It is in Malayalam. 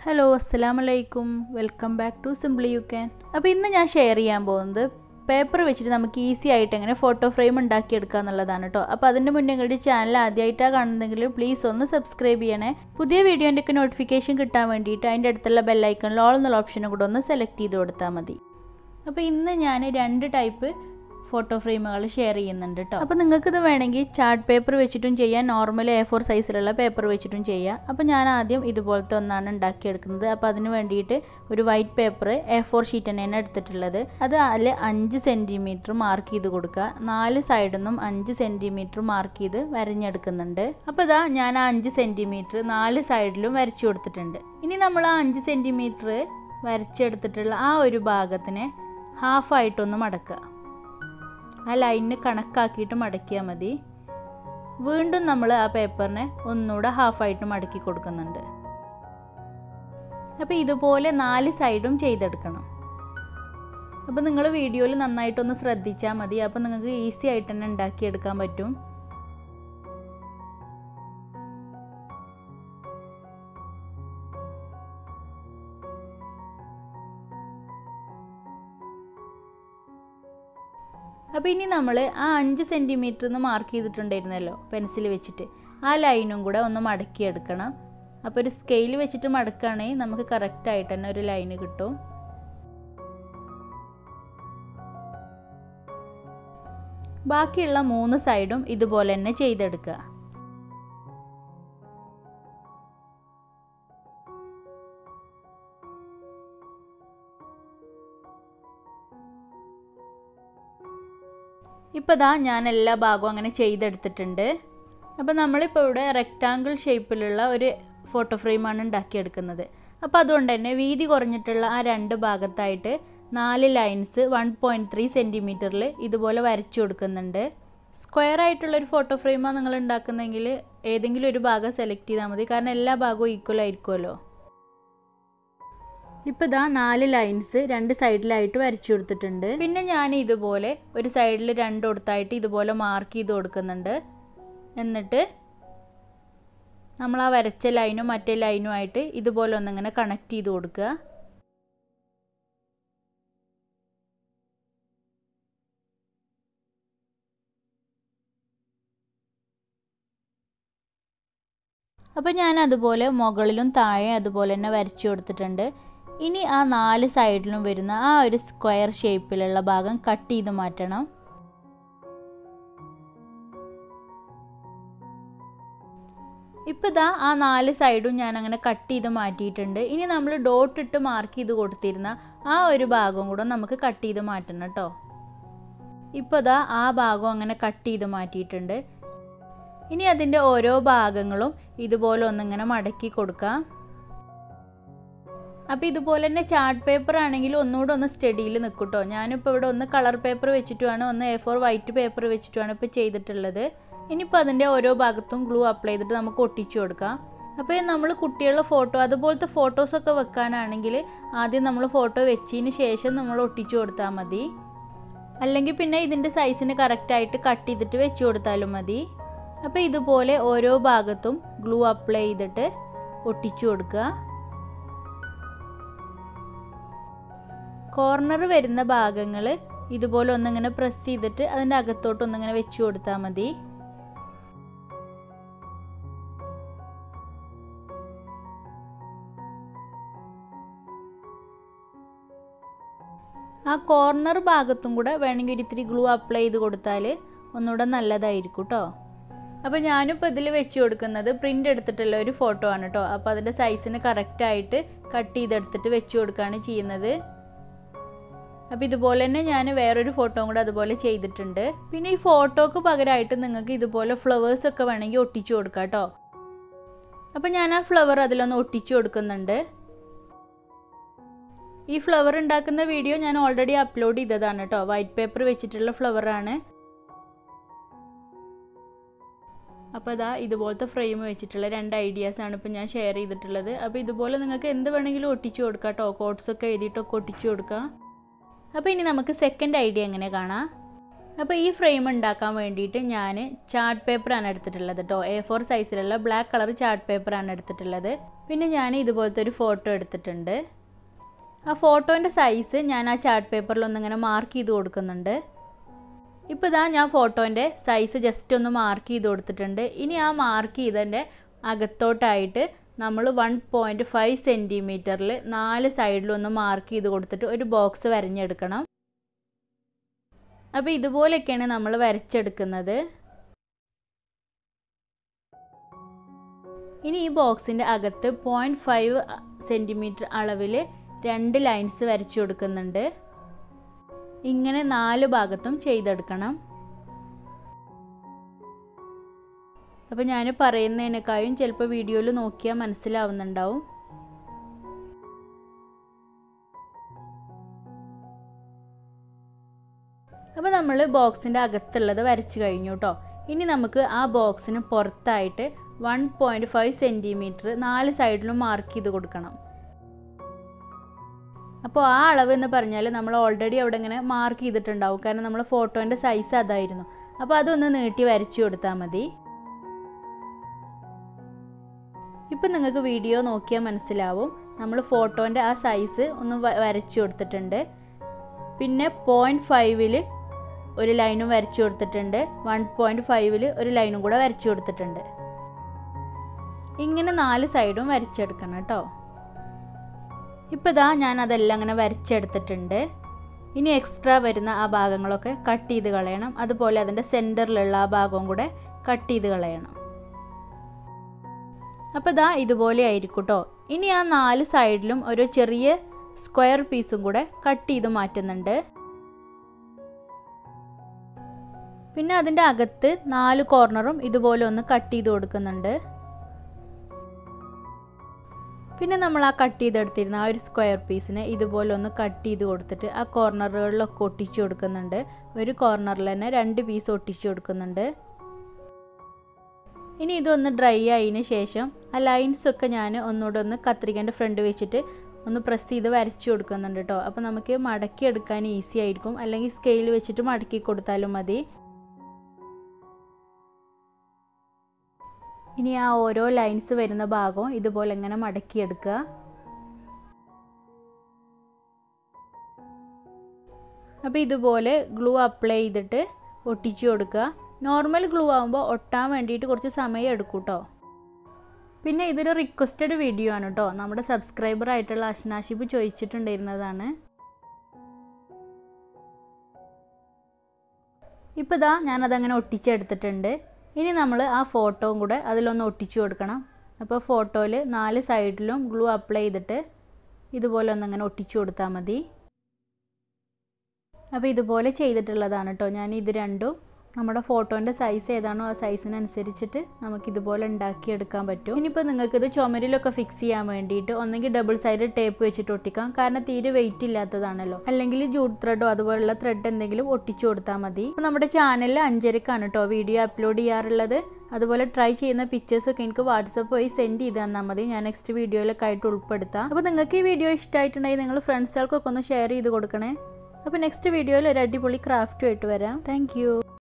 ഹലോ അസ്സലാമു അലൈക്കും welcome back to simply you can അപ്പോൾ ഇന്ന് ഞാൻ ഷെയർ ചെയ്യാൻ പോകുന്നത് പേപ്പർ വെച്ചിട്ട് നമുക്ക് ഈസി ആയിട്ട് എങ്ങനെ ഫോട്ടോ ഫ്രെയിം ഉണ്ടാക്കിയെടുക്കുക എന്നുള്ളതാണ് കേട്ടോ അപ്പോൾ അതിൻ്റെ മുന്നേ നിങ്ങളുടെ ചാനൽ ആദ്യമായിട്ടാണ് കാണുന്നതെങ്കിൽ പ്ലീസ് ഒന്ന് സബ്സ്ക്രൈബ് ചെയ്യണേ പുതിയ വീഡിയോൻ്റെ ഒക്കെ നോട്ടിഫിക്കേഷൻ കിട്ടാൻ വേണ്ടിയിട്ട് അതിൻ്റെ അടുത്തുള്ള ബെല്ലൈക്കണിൽ ഓൾ എന്നുള്ള ഓപ്ഷനും കൂടെ ഒന്ന് സെലക്ട് ചെയ്ത് കൊടുത്താൽ മതി അപ്പോൾ ഇന്ന് ഞാൻ രണ്ട് ടൈപ്പ് ഫോട്ടോ ഫ്രെയിമുകൾ ഷെയർ ചെയ്യുന്നുണ്ട് കേട്ടോ അപ്പോൾ നിങ്ങൾക്ക് ഇത് വേണമെങ്കിൽ ചാർട്ട് പേപ്പർ വെച്ചിട്ടും ചെയ്യാം നോർമൽ എ ഫോർ സൈസിലുള്ള പേപ്പർ വെച്ചിട്ടും ചെയ്യാം അപ്പോൾ ഞാൻ ആദ്യം ഇതുപോലത്തെ ഒന്നാണ് ഉണ്ടാക്കിയെടുക്കുന്നത് അപ്പോൾ അതിന് വേണ്ടിയിട്ട് ഒരു white paper A four sheet തന്നെയാണ് എടുത്തിട്ടുള്ളത് അത് അതിൽ അഞ്ച് സെൻറ്റിമീറ്റർ മാർക്ക് ചെയ്ത് കൊടുക്കുക നാല് സൈഡിൽ നിന്നും അഞ്ച് സെൻറ്റിമീറ്റർ മാർക്ക് ചെയ്ത് വരഞ്ഞെടുക്കുന്നുണ്ട് അപ്പോൾ ഇതാ ഞാൻ ആ അഞ്ച് സെൻറ്റിമീറ്റർ നാല് സൈഡിലും വരച്ചു കൊടുത്തിട്ടുണ്ട് ഇനി നമ്മൾ ആ അഞ്ച് സെൻറ്റിമീറ്റർ വരച്ചെടുത്തിട്ടുള്ള ആ ഒരു ഭാഗത്തിനെ ഹാഫായിട്ടൊന്ന് മടക്കുക ആ ലൈനിന് കണക്കാക്കിയിട്ട് മടക്കിയാൽ മതി വീണ്ടും നമ്മൾ ആ പേപ്പറിനെ ഒന്നുകൂടെ ഹാഫായിട്ട് മടക്കി കൊടുക്കുന്നുണ്ട് അപ്പോൾ ഇതുപോലെ നാല് സൈഡും ചെയ്തെടുക്കണം അപ്പോൾ നിങ്ങൾ വീഡിയോയിൽ നന്നായിട്ടൊന്ന് ശ്രദ്ധിച്ചാൽ മതി അപ്പോൾ നിങ്ങൾക്ക് ഈസി ആയിട്ട് തന്നെ ഉണ്ടാക്കിയെടുക്കാൻ പറ്റും അപ്പോൾ ഇനി നമ്മൾ ആ അഞ്ച് സെൻറ്റിമീറ്റർ നിന്ന് മാർക്ക് ചെയ്തിട്ടുണ്ടായിരുന്നല്ലോ പെൻസിൽ വെച്ചിട്ട് ആ ലൈനും കൂടെ ഒന്ന് മടക്കിയെടുക്കണം അപ്പോൾ ഒരു സ്കെയിൽ വെച്ചിട്ട് മടക്കുകയാണെങ്കിൽ നമുക്ക് കറക്റ്റായിട്ട് തന്നെ ഒരു ലൈന് കിട്ടും ബാക്കിയുള്ള മൂന്ന് സൈഡും ഇതുപോലെ തന്നെ ചെയ്തെടുക്കുക ഇപ്പോൾ ദാ ഞാൻ എല്ലാ ഭാഗവും അങ്ങനെ ചെയ്തെടുത്തിട്ടുണ്ട് അപ്പോൾ നമ്മളിപ്പോൾ ഇവിടെ റെക്റ്റാങ്കിൾ ഷേപ്പിലുള്ള ഒരു ഫോട്ടോ ഫ്രെയിമാണ് ഉണ്ടാക്കിയെടുക്കുന്നത് അപ്പോൾ അതുകൊണ്ട് തന്നെ വീതി കുറഞ്ഞിട്ടുള്ള ആ രണ്ട് ഭാഗത്തായിട്ട് നാല് ലൈൻസ് വൺ പോയിൻറ്റ് ത്രീ സെൻറ്റിമീറ്ററിൽ ഇതുപോലെ വരച്ചു കൊടുക്കുന്നുണ്ട് സ്ക്വയർ ആയിട്ടുള്ള ഒരു ഫോട്ടോ ഫ്രെയിമാണ് നിങ്ങൾ ഉണ്ടാക്കുന്നതെങ്കിൽ ഏതെങ്കിലും ഒരു ഭാഗം സെലക്ട് ചെയ്താൽ മതി കാരണം എല്ലാ ഭാഗവും ഈക്വൽ ആയിരിക്കുമല്ലോ ഇപ്പോൾ ഇതാ നാല് ലൈൻസ് രണ്ട് സൈഡിലായിട്ട് വരച്ചു കൊടുത്തിട്ടുണ്ട് പിന്നെ ഞാൻ ഇതുപോലെ ഒരു സൈഡിൽ രണ്ട് കൊടുത്തായിട്ട് ഇതുപോലെ മാർക്ക് ചെയ്ത് കൊടുക്കുന്നുണ്ട് എന്നിട്ട് നമ്മൾ ആ വരച്ച ലൈനും മറ്റേ ലൈനുമായിട്ട് ഇതുപോലെ ഒന്നിങ്ങനെ കണക്ട് ചെയ്ത് കൊടുക്കുക അപ്പോൾ ഞാൻ അതുപോലെ മുകളിലും താഴെ അതുപോലെ തന്നെ വരച്ചു കൊടുത്തിട്ടുണ്ട് ഇനി ആ നാല് സൈഡിലും വരുന്ന ആ ഒരു സ്ക്വയർ ഷേപ്പിലുള്ള ഭാഗം കട്ട് ചെയ്ത് മാറ്റണം ഇപ്പോൾ ഇതാ ആ നാല് സൈഡും ഞാൻ അങ്ങനെ കട്ട് ചെയ്ത് മാറ്റിയിട്ടുണ്ട് ഇനി നമ്മൾ ഡോട്ട് ഇട്ട് മാർക്ക് ചെയ്ത് കൊടുത്തിരുന്ന ആ ഒരു ഭാഗം കൂടെ നമുക്ക് കട്ട് ചെയ്ത് മാറ്റണം കേട്ടോ ഇപ്പോൾ ഇതാ ആ ഭാഗം അങ്ങനെ കട്ട് ചെയ്ത് മാറ്റിയിട്ടുണ്ട് ഇനി അതിൻ്റെ ഓരോ ഭാഗങ്ങളും ഇതുപോലെ ഒന്നിങ്ങനെ മടക്കി കൊടുക്കാം അപ്പോൾ ഇതുപോലെ തന്നെ ചാർട്ട് പേപ്പർ ആണെങ്കിൽ ഒന്നുകൂടെ ഒന്ന് സ്റ്റഡിയിൽ നിൽക്കും കേട്ടോ ഞാനിപ്പോൾ ഇവിടെ ഒന്ന് കളർ പേപ്പർ വെച്ചിട്ടുമാണ് ഒന്ന് എ ഫോർ വൈറ്റ് പേപ്പർ വെച്ചിട്ടുമാണ് ഇപ്പോൾ ചെയ്തിട്ടുള്ളത് ഇനിയിപ്പോൾ അതിൻ്റെ ഓരോ ഭാഗത്തും ഗ്ലൂ അപ്ലൈ ചെയ്തിട്ട് നമുക്ക് ഒട്ടിച്ചു കൊടുക്കാം അപ്പോൾ നമ്മൾ കുട്ടികളുടെ ഫോട്ടോ അതുപോലത്തെ ഫോട്ടോസൊക്കെ വെക്കാനാണെങ്കിൽ ആദ്യം നമ്മൾ ഫോട്ടോ വെച്ചതിന് ശേഷം നമ്മൾ ഒട്ടിച്ചു കൊടുത്താൽ മതി അല്ലെങ്കിൽ പിന്നെ ഇതിൻ്റെ സൈസിന് കറക്റ്റായിട്ട് കട്ട് ചെയ്തിട്ട് വെച്ച് കൊടുത്താലും മതി അപ്പോൾ ഇതുപോലെ ഓരോ ഭാഗത്തും ഗ്ലൂ അപ്ലൈ ചെയ്തിട്ട് ഒട്ടിച്ചു കൊടുക്കുക കോർണർ വരുന്ന ഭാഗങ്ങൾ ഇതുപോലെ ഒന്നിങ്ങനെ പ്രസ് ചെയ്തിട്ട് അതിൻ്റെ അകത്തോട്ട് ഒന്നിങ്ങനെ വെച്ച് കൊടുത്താൽ മതി ആ കോർണർ ഭാഗത്തും കൂടെ വേണമെങ്കിൽ ഇത്തിരി ഗ്ലൂ അപ്ലൈ ചെയ്ത് കൊടുത്താൽ ഒന്നുകൂടെ നല്ലതായിരിക്കും കേട്ടോ അപ്പോൾ ഞാനിപ്പോൾ ഇതിൽ വെച്ച് കൊടുക്കുന്നത് പ്രിൻ്റ് എടുത്തിട്ടുള്ള ഒരു ഫോട്ടോ ആണ് കേട്ടോ അപ്പോൾ അതിൻ്റെ സൈസിന് കറക്റ്റായിട്ട് കട്ട് ചെയ്തെടുത്തിട്ട് വെച്ച് കൊടുക്കുകയാണ് ചെയ്യുന്നത് അപ്പോൾ ഇതുപോലെ തന്നെ ഞാൻ വേറൊരു ഫോട്ടോയും കൂടെ അതുപോലെ ചെയ്തിട്ടുണ്ട് പിന്നെ ഈ ഫോട്ടോക്ക് പകരമായിട്ട് നിങ്ങൾക്ക് ഇതുപോലെ ഫ്ലവേഴ്സ് ഒക്കെ വേണമെങ്കിൽ ഒട്ടിച്ചു കൊടുക്കാം കേട്ടോ അപ്പോൾ ഞാൻ ആ ഫ്ലവർ അതിലൊന്ന് ഒട്ടിച്ചു കൊടുക്കുന്നുണ്ട് ഈ ഫ്ലവർ ഉണ്ടാക്കുന്ന വീഡിയോ ഞാൻ ഓൾറെഡി അപ്ലോഡ് ചെയ്തതാണ് കേട്ടോ വൈറ്റ് പേപ്പർ വെച്ചിട്ടുള്ള ഫ്ലവറാണ് അപ്പോൾ അതാ ഇതുപോലത്തെ ഫ്രെയിം വെച്ചിട്ടുള്ള രണ്ട് ഐഡിയാസാണ് ഇപ്പോൾ ഞാൻ ഷെയർ ചെയ്തിട്ടുള്ളത് അപ്പോൾ ഇതുപോലെ നിങ്ങൾക്ക് എന്ത് വേണമെങ്കിലും ഒട്ടിച്ചു കൊടുക്കാം കേട്ടോ കോട്ട്സൊക്കെ എഴുതിയിട്ടൊക്കെ ഒട്ടിച്ചു കൊടുക്കാം അപ്പോൾ ഇനി നമുക്ക് സെക്കൻഡ് ഐഡിയ എങ്ങനെ കാണാം അപ്പോൾ ഈ ഫ്രെയിം ഉണ്ടാക്കാൻ വേണ്ടിയിട്ട് ഞാൻ ചാർട്ട് പേപ്പറാണ് എടുത്തിട്ടുള്ളത് കേട്ടോ എ ഫോർ സൈസിലുള്ള ബ്ലാക്ക് കളർ ചാർട്ട് പേപ്പറാണ് എടുത്തിട്ടുള്ളത് പിന്നെ ഞാൻ ഇതുപോലത്തെ ഒരു ഫോട്ടോ എടുത്തിട്ടുണ്ട് ആ ഫോട്ടോൻ്റെ സൈസ് ഞാൻ ആ ചാർട്ട് പേപ്പറിൽ ഒന്നിങ്ങനെ മാർക്ക് ചെയ്ത് കൊടുക്കുന്നുണ്ട് ഇപ്പോൾ ഇതാ ഞാൻ ഫോട്ടോൻ്റെ സൈസ് ജസ്റ്റ് ഒന്ന് മാർക്ക് ചെയ്ത് കൊടുത്തിട്ടുണ്ട് ഇനി ആ മാർക്ക് ചെയ്തതിൻ്റെ അകത്തോട്ടായിട്ട് നമ്മൾ വൺ പോയിൻറ്റ് ഫൈവ് സെൻറ്റിമീറ്ററിൽ നാല് സൈഡിലൊന്ന് മാർക്ക് ചെയ്ത് കൊടുത്തിട്ട് ഒരു ബോക്സ് വരഞ്ഞെടുക്കണം അപ്പോൾ ഇതുപോലെയൊക്കെയാണ് നമ്മൾ വരച്ചെടുക്കുന്നത് ഇനി ഈ ബോക്സിൻ്റെ അകത്ത് പോയിൻറ്റ് ഫൈവ് സെൻറ്റിമീറ്റർ അളവിൽ രണ്ട് ലൈൻസ് വരച്ചു കൊടുക്കുന്നുണ്ട് ഇങ്ങനെ നാല് ഭാഗത്തും ചെയ്തെടുക്കണം അപ്പോൾ ഞാൻ പറയുന്നതിനേക്കാളും ചിലപ്പോൾ വീഡിയോയിൽ നോക്കിയാൽ മനസ്സിലാവുന്നുണ്ടാവും അപ്പോൾ നമ്മൾ ബോക്സിൻ്റെ അകത്തുള്ളത് വരച്ച് കഴിഞ്ഞു കേട്ടോ ഇനി നമുക്ക് ആ ബോക്സിന് പുറത്തായിട്ട് വൺ പോയിൻറ്റ് ഫൈവ് സെൻറ്റിമീറ്റർ നാല് സൈഡിലും മാർക്ക് ചെയ്ത് കൊടുക്കണം അപ്പോൾ ആ അളവ് എന്ന് പറഞ്ഞാൽ നമ്മൾ ഓൾറെഡി അവിടെ ഇങ്ങനെ മാർക്ക് ചെയ്തിട്ടുണ്ടാവും കാരണം നമ്മൾ ഫോട്ടോൻ്റെ സൈസ് അതായിരുന്നു അപ്പോൾ അതൊന്ന് നീട്ടി വരച്ചു കൊടുത്താൽ മതി ഇപ്പം നിങ്ങൾക്ക് വീഡിയോ നോക്കിയാൽ മനസ്സിലാവും നമ്മൾ ഫോട്ടോൻ്റെ ആ സൈസ് ഒന്ന് വരച്ചു കൊടുത്തിട്ടുണ്ട് പിന്നെ പോയിൻറ്റ് ഫൈവിൽ ഒരു ലൈനും വരച്ചു കൊടുത്തിട്ടുണ്ട് വൺ പോയിൻറ്റ് ഫൈവിൽ ഒരു ലൈനും കൂടെ വരച്ചു കൊടുത്തിട്ടുണ്ട് ഇങ്ങനെ നാല് സൈഡും വരച്ചെടുക്കണം കേട്ടോ ഇപ്പോൾ ഇതാ ഞാൻ അതെല്ലാം അങ്ങനെ വരച്ചെടുത്തിട്ടുണ്ട് ഇനി എക്സ്ട്രാ വരുന്ന ആ ഭാഗങ്ങളൊക്കെ കട്ട് ചെയ്ത് കളയണം അതുപോലെ അതിൻ്റെ സെൻറ്ററിലുള്ള ആ ഭാഗവും കൂടെ കട്ട് ചെയ്ത് കളയണം അപ്പോൾ ഇതാ ഇതുപോലെ ആയിരിക്കും കേട്ടോ ഇനി ആ നാല് സൈഡിലും ഒരു ചെറിയ സ്ക്വയർ പീസും കൂടെ കട്ട് ചെയ്ത് മാറ്റുന്നുണ്ട് പിന്നെ അതിൻ്റെ അകത്ത് നാല് കോർണറും ഇതുപോലെ ഒന്ന് കട്ട് ചെയ്ത് കൊടുക്കുന്നുണ്ട് പിന്നെ നമ്മൾ ആ കട്ട് ചെയ്തെടുത്തിരുന്ന ആ ഒരു സ്ക്വയർ പീസിനെ ഇതുപോലെ ഒന്ന് കട്ട് ചെയ്ത് കൊടുത്തിട്ട് ആ കോർണറുകളിലൊക്കെ ഒട്ടിച്ചു കൊടുക്കുന്നുണ്ട് ഒരു കോർണറിൽ തന്നെ രണ്ട് പീസ് ഒട്ടിച്ചു കൊടുക്കുന്നുണ്ട് ഇനി ഇതൊന്ന് ഡ്രൈ ആയതിന് ശേഷം ആ ലൈൻസൊക്കെ ഞാൻ ഒന്നുകൂടെ ഒന്ന് കത്രികൻ്റെ ഫ്രണ്ട് വെച്ചിട്ട് ഒന്ന് പ്രസ് ചെയ്ത് വരച്ചു കൊടുക്കുന്നുണ്ട് കേട്ടോ അപ്പോൾ നമുക്ക് മടക്കി എടുക്കാൻ ഈസി ആയിരിക്കും അല്ലെങ്കിൽ സ്കെയിൽ വെച്ചിട്ട് മടക്കി കൊടുത്താലും മതി ഇനി ആ ഓരോ ലൈൻസ് വരുന്ന ഭാഗവും ഇതുപോലെ ഇങ്ങനെ മടക്കിയെടുക്കുക അപ്പോൾ ഇതുപോലെ ഗ്ലൂ അപ്ലൈ ചെയ്തിട്ട് ഒട്ടിച്ചു കൊടുക്കുക നോർമൽ ഗ്ലൂ ആകുമ്പോൾ ഒട്ടാൻ വേണ്ടിയിട്ട് കുറച്ച് സമയം എടുക്കും കേട്ടോ പിന്നെ ഇതൊരു റിക്വസ്റ്റഡ് വീഡിയോ ആണ് കേട്ടോ നമ്മുടെ സബ്സ്ക്രൈബർ ആയിട്ടുള്ള അഷ്നാഷിബ് ചോദിച്ചിട്ടുണ്ടായിരുന്നതാണ് ഇപ്പോൾ ഇതാ ഞാനതങ്ങനെ ഒട്ടിച്ചെടുത്തിട്ടുണ്ട് ഇനി നമ്മൾ ആ ഫോട്ടോയും കൂടെ അതിലൊന്ന് ഒട്ടിച്ചു കൊടുക്കണം അപ്പോൾ ഫോട്ടോയിൽ നാല് സൈഡിലും ഗ്ലൂ അപ്ലൈ ചെയ്തിട്ട് ഇതുപോലെ ഒന്നങ്ങനെ ഒട്ടിച്ചു കൊടുത്താൽ മതി അപ്പോൾ ഇതുപോലെ ചെയ്തിട്ടുള്ളതാണ് കേട്ടോ ഞാൻ ഇത് രണ്ടും നമ്മുടെ ഫോട്ടോൻ്റെ സൈസ് ഏതാണോ ആ സൈസിനനുസരിച്ചിട്ട് നമുക്ക് ഇതുപോലെ ഉണ്ടാക്കിയെടുക്കാൻ പറ്റും ഇനിയിപ്പോൾ നിങ്ങൾക്ക് ഇത് ചുമരിലൊക്കെ ഫിക്സ് ചെയ്യാൻ വേണ്ടിയിട്ട് ഒന്നെങ്കിൽ ഡബിൾ സൈഡ് ടേപ്പ് വെച്ചിട്ട് ഒട്ടിക്കാം കാരണം തീരെ വെയിറ്റ് ഇല്ലാത്തതാണല്ലോ അല്ലെങ്കിൽ ജൂട്ട് ത്രെഡോ അതുപോലുള്ള ത്രെഡ് എന്തെങ്കിലും ഒട്ടിച്ചു കൊടുത്താൽ മതി അപ്പോൾ നമ്മുടെ ചാനലിൽ അഞ്ചരക്കാണ് കേട്ടോ വീഡിയോ അപ്ലോഡ് ചെയ്യാറുള്ളത് അതുപോലെ ട്രൈ ചെയ്യുന്ന പിക്ചേഴ്സൊക്കെ എനിക്ക് വാട്സപ്പ് വഴി സെൻഡ് ചെയ്ത് തന്നാൽ മതി ഞാൻ നെക്സ്റ്റ് വീഡിയോയിലൊക്കെ ആയിട്ട് ഉൾപ്പെടുത്താം അപ്പോൾ നിങ്ങൾക്ക് ഈ വീഡിയോ ഇഷ്ടമായിട്ടുണ്ടെങ്കിൽ നിങ്ങൾ ഫ്രണ്ട്സുകൾക്കൊക്കെ ഒന്ന് ഷെയർ ചെയ്ത് കൊടുക്കണേ അപ്പോൾ നെക്സ്റ്റ് വീഡിയോയിൽ ഒരു അടിപൊളി ക്രാഫ്റ്റുമായിട്ട് വരാം താങ്ക്